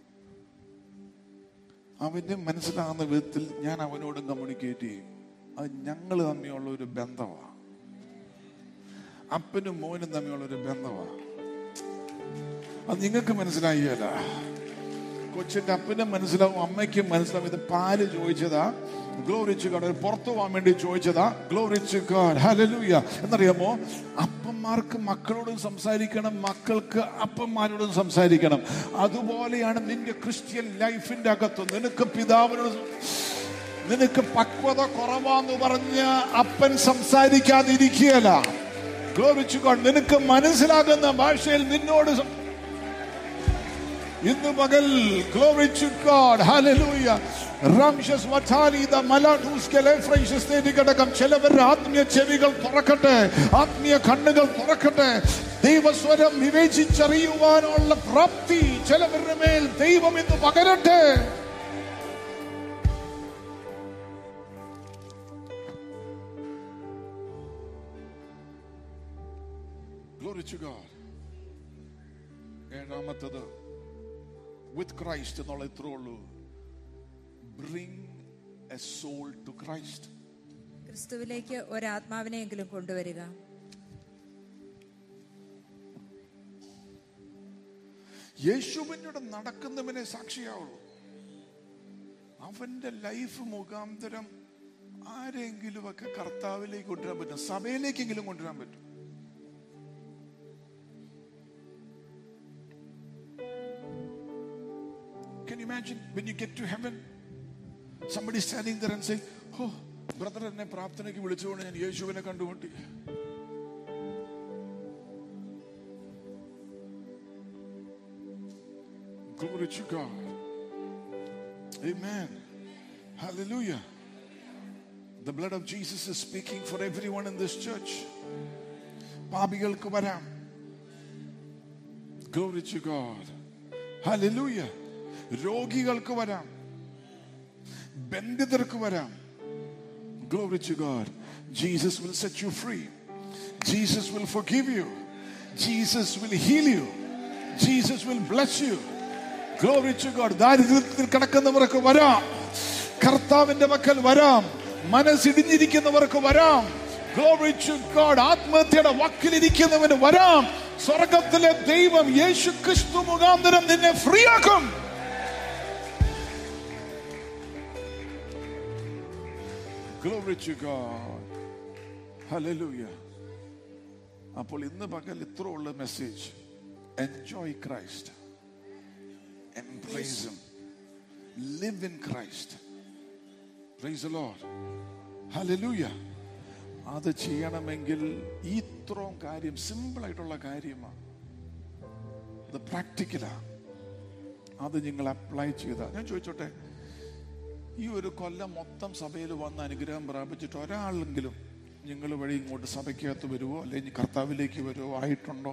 അവന് മനസ്സിലാകുന്ന വിധത്തിൽ ഞാൻ അവനോടും കമ്മ്യൂണിക്കേറ്റ് ചെയ്യും അത് ഞങ്ങൾ തമ്മിലുള്ള ഒരു ബന്ധമാണ് അപ്പനും മോനും തമ്മിലുള്ള ഒരു ബന്ധമാണ് അത് നിങ്ങൾക്ക് മനസ്സിലായില്ല കൊച്ചിന്റെ അപ്പനും മനസ്സിലാവും അമ്മയ്ക്കും മനസ്സിലാവും ഇത് പാല് ചോദിച്ചതാ ഗ്ലോറിച്ച് ഗോഡ് പുറത്തു പോകാൻ വേണ്ടി ചോദിച്ചതാ ഗ്ലോറിച്ച് ഗോഡ് ഹല്ലേലൂയ എന്നറിയാമോ അപ്പന്മാർക്ക് മക്കളോടും സംസാരിക്കണം മക്കൾക്ക് അപ്പന്മാരോടും സംസാരിക്കണം അതുപോലെയാണ് നിന്റെ ക്രിസ്ത്യൻ ലൈഫിന്റെ അകത്ത് നിനക്ക് പിതാവിനോട് നിനക്ക് പക്വത കുറവാന്ന് പറഞ്ഞ് അപ്പൻ സംസാരിക്കാതിരിക്കുകയല്ല ഗ്ലോറിച്ച് ഗോഡ് നിനക്ക് മനസ്സിലാകുന്ന ഭാഷയിൽ നിന്നോട് സം- ഇന്ന് പകൽ glory to God hallelujah റംഷസ് വട്ടാലിത മലാഡൂസ് കെലെഫ്രൈഷസ് തേടിക്കടക്കം ചിലവരുടെ ആത്മീയ ചെവികൾ തുറക്കട്ടെ ആത്മീയ കണ്ണുകൾ തുറക്കട്ടെ ദൈവസ്വരം വിവേചിച്ചറിയുവാനുള്ള പ്രാപ്തി ചിലവരുടെ മേൽ ദൈവം ഇന്ന് പകരട്ടെ Glory to God. ഏഴാമത്തത് വിത്ത് ക്രൈസ്റ്റ് എന്നുള്ള ഇത്രേ ഉള്ളൂ bring a soul to Christ ക്രിസ്തുവിലേക്ക് ഒരാത്മാവിനെയെങ്കിലും കൊണ്ടുവരിക യേശുവിനോട് നടക്കുന്നവനെ സാക്ഷിയാവുള്ളൂ അവന്റെ ലൈഫ് മുഖാന്തരം ആരെങ്കിലുമൊക്കെ കർത്താവിലേക്ക് കൊണ്ടുവരാൻ പറ്റും സഭയിലേക്കെങ്കിലും കൊണ്ടുവരാൻ പറ്റും Can you imagine when you get to heaven? Somebody standing there and saying, Oh, brother എന്നെ പ്രാർത്ഥനയ്ക്ക് വിളിച്ചുകൊണ്ട് ഞാൻ യേശുവിനെ കണ്ടുമുട്ടി Glory to God. Amen. Hallelujah. The blood of Jesus is speaking for everyone in this church. പാപികൾക്ക് വരാം Glory to God. Hallelujah. രോഗികൾക്ക് വരാം ബന്ധിതർക്ക് വരാം Glory to God. Jesus will set you free. Jesus will forgive you. Jesus will heal you. Jesus will bless you. Glory to God. ദാരിദ്ര്യത്തിൽ കിടക്കുന്നവർക്ക് വരാം കർത്താവിന്റെ മക്കൾ വരാം മനസ്സിടിഞ്ഞിരിക്കുന്നവർക്ക് വരാം Glory to God. ആത്മഹത്യയുടെ വക്കിലിരിക്കുന്നവന് വരാം സ്വർഗത്തിലെ ദൈവം യേശു ക്രിസ്തു മുഖാന്തരം നിന്നെ ഫ്രീ ആക്കും Glory to God. Hallelujah. അപ്പോൾ ഇന്ന് പകൽ ഇത്ര ഉള്ള message enjoy Christ embrace live in Christ praise Lord hallelujah അത് ചെയ്യണമെങ്കിൽ ഈ ഇത്രയും കാര്യം സിമ്പിൾ ആയിട്ടുള്ള കാര്യമാണ് അത് പ്രാക്ടിക്കലാ അത് നിങ്ങൾ അപ്ലൈ ചെയ്താൽ ഞാൻ ചോദിച്ചോട്ടെ ഈ ഒരു കൊല്ലം മൊത്തം സഭയിൽ വന്ന് അനുഗ്രഹം പ്രാപിച്ചിട്ട് ഒരാളെങ്കിലും നിങ്ങൾ വഴി ഇങ്ങോട്ട് സഭയ്ക്കകത്ത് വരുവോ അല്ലെങ്കിൽ കർത്താവിലേക്ക് വരുവോ ആയിട്ടുണ്ടോ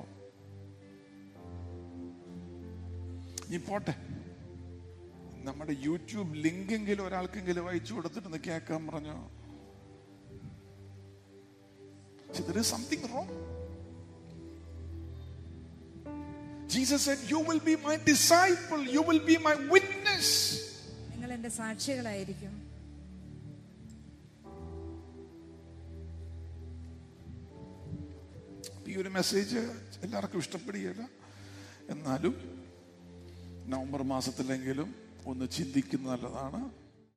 നീ പോട്ടെ നമ്മുടെ യൂട്യൂബ് ലിങ്കെങ്കിലും ഒരാൾക്കെങ്കിലും അയച്ചു കൊടുത്തിട്ട് കേൾക്കാൻ പറഞ്ഞോ See, there is something wrong. Jesus said, You will be my disciple, you will be my witness. നിങ്ങൾ എന്റെ സാക്ഷികളായിരിക്കും ഈ ഒരു മെസ്സേജ് എല്ലാവർക്കും ഇഷ്ടപ്പെടുകയില്ല എന്നാലും നവംബർ മാസത്തിലെങ്കിലും ഒന്ന് ചിന്തിക്കുന്നത് നല്ലതാണ്